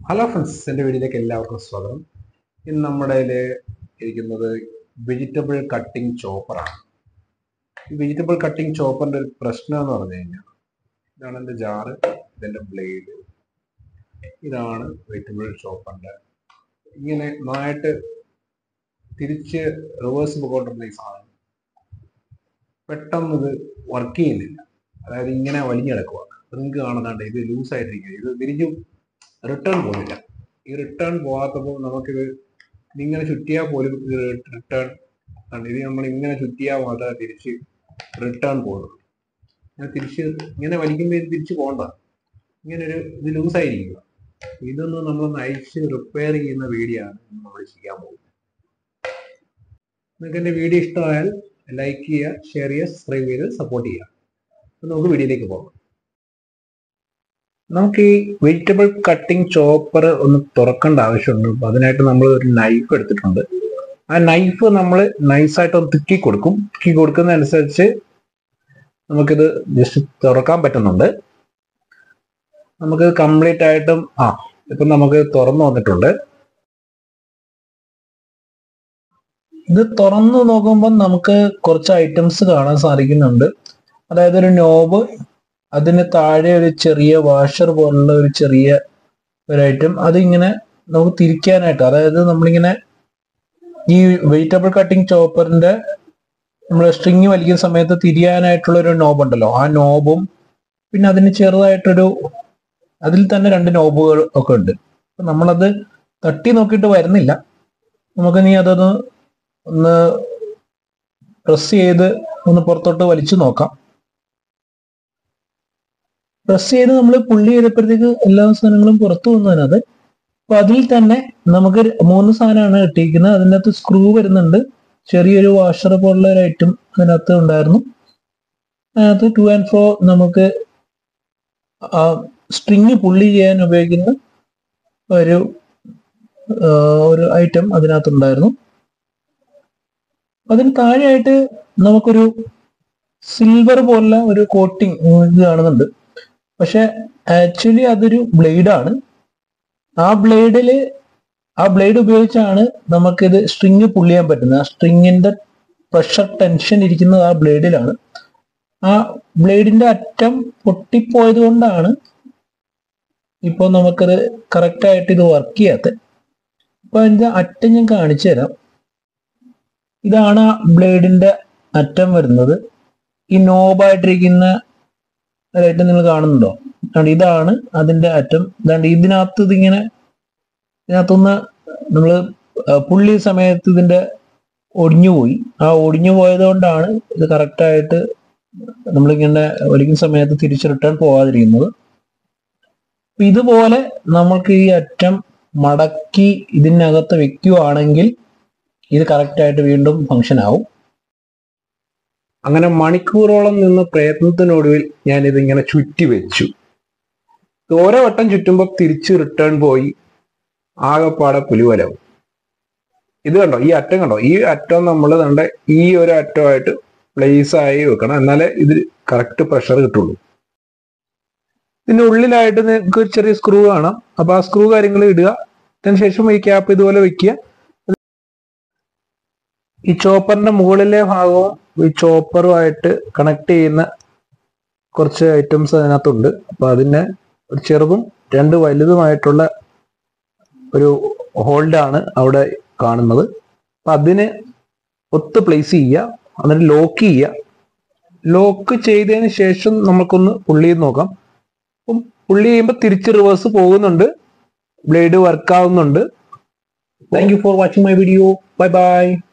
hello friends എൻ്റെ വീഡിയോയിലേക്ക് എല്ലാവർക്കും സ്വാഗതം ഇന്ന് നമ്മുടെ കയ്യിൽ ഇരിക്കുന്നത് വെജിറ്റബിൾ കട്ടിംഗ് ചോപ്പറാണ് ഈ വെജിറ്റബിൾ കട്ടിംഗ് ചോപ്പറിൻ്റെ ഒരു പ്രശ്നം എന്ന് പറഞ്ഞു കഴിഞ്ഞാൽ ഇതാണ് എൻ്റെ ജാറ് ഇതെൻ്റെ ബ്ലേഡ് ഇതാണ് വെജിറ്റബിൾ ചോപ്പറിൻ്റെ ഇങ്ങനെ നന്നായിട്ട് തിരിച്ച് റിവേഴ്സ് പോയിക്കൊണ്ടിരുന്ന ഈ സാധനം പെട്ടെന്ന് ഇത് വർക്ക് ചെയ്യുന്നില്ല അതായത് ഇങ്ങനെ വലിഞ്ഞെടുക്കുക നിങ്ങൾക്ക് കാണുന്നുണ്ട് ഇത് ലൂസ് ആയിട്ടിരിക്കുക ഇത് തിരിച്ചു റിട്ടേൺ പോകുന്നില്ല ഈ റിട്ടേൺ പോകാത്തപ്പോൾ നമുക്കിത് ഇതിങ്ങനെ ചുറ്റിയാൽ പോലും ഇത് റിട്ടേൺ ഇത് നമ്മൾ ഇങ്ങനെ ചുറ്റിയാൽ മാത്രമേ തിരിച്ച് റിട്ടേൺ പോകുള്ളൂ ഞാൻ തിരിച്ച് ഇങ്ങനെ വലിക്കുമ്പോൾ ഇത് തിരിച്ച് പോകണ്ട ഇങ്ങനെ ഒരു ഇത് ലൂസായിരിക്കുക ഇതൊന്ന് നമ്മളൊന്ന് അയച്ച് റിപ്പയർ ചെയ്യുന്ന വീഡിയോ ആണ് നമ്മൾ ചെയ്യാൻ പോകുന്നത് നിങ്ങൾക്ക് എൻ്റെ വീഡിയോ ഇഷ്ടമായാൽ ലൈക്ക് ചെയ്യുക ഷെയർ ചെയ്യുക സബ്സ്ക്രൈബ് ചെയ്ത് സപ്പോർട്ട് ചെയ്യുക അപ്പോൾ നമുക്ക് വീഡിയോയിലേക്ക് പോകാം നമുക്ക് ഈ വെജിറ്റബിൾ കട്ടിംഗ് ചോപ്പർ ഒന്ന് തുറക്കേണ്ട ആവശ്യമുണ്ട് അപ്പൊ അതിനായിട്ട് നമ്മൾ ഒരു നൈഫ് എടുത്തിട്ടുണ്ട് ആ നൈഫ് നമ്മൾ നൈസായിട്ട് ഒന്ന് തിക്കി കൊടുക്കും തിക്കി കൊടുക്കുന്നതനുസരിച്ച് നമുക്കിത് ജസ്റ്റ് തുറക്കാൻ പറ്റുന്നുണ്ട് നമുക്ക് കംപ്ലീറ്റ് ആയിട്ടും ആ ഇപ്പം നമുക്ക് തുറന്നു വന്നിട്ടുണ്ട് ഇത് തുറന്നു നോക്കുമ്പോൾ നമുക്ക് കുറച്ച് ഐറ്റംസ് കാണാൻ സാധിക്കുന്നുണ്ട് അതായത് ഒരു നോബ് അതിന് താഴെ ഒരു ചെറിയ വാഷർ പോലുള്ള ഒരു ചെറിയ ഒരു ഐറ്റം അതിങ്ങനെ നമുക്ക് തിരിക്കാനായിട്ട് അതായത് നമ്മളിങ്ങനെ ഈ വെജിറ്റബിൾ കട്ടിംഗ് ചോപ്പറിന്റെ നമ്മൾ സ്ട്രിങ് വലിക്കുന്ന സമയത്ത് തിരിയാനായിട്ടുള്ള ഒരു നോബ് ഉണ്ടല്ലോ ആ നോബും പിന്നെ അതിന് ചെറുതായിട്ടൊരു അതിൽ തന്നെ രണ്ട് നോബുകൾ ഒക്കെ ഉണ്ട് അപ്പൊ നമ്മളത് തട്ടി നോക്കിയിട്ട് വരുന്നില്ല നമുക്ക് നീ അതൊന്ന് ഒന്ന് പ്രസ് ചെയ്ത് ഒന്ന് പുറത്തോട്ട് വലിച്ചു നോക്കാം പ്രസ് ചെയ്ത് നമ്മൾ പുള്ളി ചെയ്തപ്പോഴത്തേക്ക് എല്ലാ സാധനങ്ങളും പുറത്തു വന്നതിനകത്ത് അപ്പൊ അതിൽ തന്നെ നമുക്ക് മൂന്ന് സാധനമാണ് കിട്ടിയിരിക്കുന്നത് അതിൻ്റെ അകത്ത് സ്ക്രൂ വരുന്നുണ്ട് ചെറിയൊരു വാഷർ പോലുള്ള ഒരു ഐറ്റം അതിനകത്ത് ഉണ്ടായിരുന്നു അതിനകത്ത് ടു ആൻഡ് ഫ്രോ നമുക്ക് സ്ട്രിങ് പുള്ളി ചെയ്യാൻ ഉപയോഗിക്കുന്ന ഒരു ഒരു ഐറ്റം അതിനകത്തുണ്ടായിരുന്നു അതിന് താഴെയായിട്ട് നമുക്കൊരു സിൽവർ പോലുള്ള ഒരു കോട്ടിങ് ഇത് കാണുന്നുണ്ട് പക്ഷെ ആക്ച്വലി അതൊരു ബ്ലേഡാണ് ആ ബ്ലേഡില് ആ ബ്ലേഡ് ഉപയോഗിച്ചാണ് നമുക്കിത് സ്ട്രിങ് പുള്ളി ചെയ്യാൻ പറ്റുന്നത് ആ സ്ട്രിങ്ങിന്റെ പ്രഷർ ടെൻഷൻ ഇരിക്കുന്നത് ആ ബ്ലേഡിലാണ് ആ ബ്ലേഡിന്റെ അറ്റം പൊട്ടിപ്പോയത് കൊണ്ടാണ് ഇപ്പോൾ നമുക്കത് കറക്റ്റ് ആയിട്ട് ഇത് വർക്ക് ചെയ്യാത്തത് അപ്പൊ അതിന്റെ അറ്റം ഞാൻ കാണിച്ചു തരാം ഇതാണ് ആ ബ്ലേഡിന്റെ അറ്റം വരുന്നത് ഈ നോബായിട്ടിരിക്കുന്ന ഒരൈറ്റം നിങ്ങൾ കാണുന്നുണ്ടോ ഇതാണ് അതിന്റെ അറ്റം ഇതാണ്ട് ഇതിനകത്ത് ഇതിങ്ങനെ ഇതിനകത്തുനിന്ന് നമ്മൾ പുള്ളി സമയത്ത് ഇതിന്റെ ഒടിഞ്ഞു പോയി ആ ഒടിഞ്ഞു പോയത് കൊണ്ടാണ് ഇത് കറക്റ്റായിട്ട് നമ്മളിങ്ങനെ ഒലിക്കുന്ന സമയത്ത് തിരിച്ച് റിട്ടേൺ പോകാതിരിക്കുന്നത് ഇതുപോലെ നമ്മൾക്ക് ഈ അറ്റം മടക്കി ഇതിനകത്ത് വെക്കുകയാണെങ്കിൽ ഇത് കറക്റ്റായിട്ട് വീണ്ടും ഫങ്ഷൻ ആവും അങ്ങനെ മണിക്കൂറോളം നിന്ന് പ്രയത്നത്തിനൊടുവിൽ ഞാൻ ഇതിങ്ങനെ ചുറ്റി വെച്ചു ഓരോ വട്ടം ചുറ്റുമ്പോൾ തിരിച്ച് റിട്ടേൺ പോയി ആകെപ്പാടെ പുലിവലാവും ഇത് കണ്ടോ ഈ അറ്റം കണ്ടോ ഈ അറ്റം നമ്മൾ കണ്ട ഈ ഒരു അറ്റമായിട്ട് പ്ലേസ് ആയി വെക്കണം എന്നാലേ ഇത് കറക്റ്റ് പ്രഷർ കിട്ടുള്ളൂ ഇതിന്റെ ഉള്ളിലായിട്ട് നിങ്ങൾക്ക് ഒരു ചെറിയ സ്ക്രൂ കാണാം അപ്പൊ ആ സ്ക്രൂ കാര്യങ്ങൾ ഇടുക അതിനുശേഷം ഈ ക്യാപ്പ് ഇതുപോലെ വെക്കുക ഈ ചോപ്പറിന്റെ മുകളിലെ ഭാഗവും ഈ ചോപ്പറുമായിട്ട് കണക്ട് ചെയ്യുന്ന കുറച്ച് ഐറ്റംസ് അതിനകത്തുണ്ട് അപ്പൊ അതിനെ ഒരു ചെറുതും രണ്ട് വലുതുമായിട്ടുള്ള ഒരു ഹോൾഡാണ് അവിടെ കാണുന്നത് അപ്പൊ അതിന് ഒത്ത് പ്ലേസ് ചെയ്യുക എന്നിട്ട് ലോക്ക് ചെയ്യുക ലോക്ക് ചെയ്തതിന് ശേഷം നമുക്കൊന്ന് പുള്ളി ചെയ്ത് നോക്കാം അപ്പം പുള്ളി ചെയ്യുമ്പോൾ തിരിച്ച് റിവേഴ്സ് പോകുന്നുണ്ട് ബ്ലേഡ് വർക്ക് ആവുന്നുണ്ട് thank you for watching my video bye by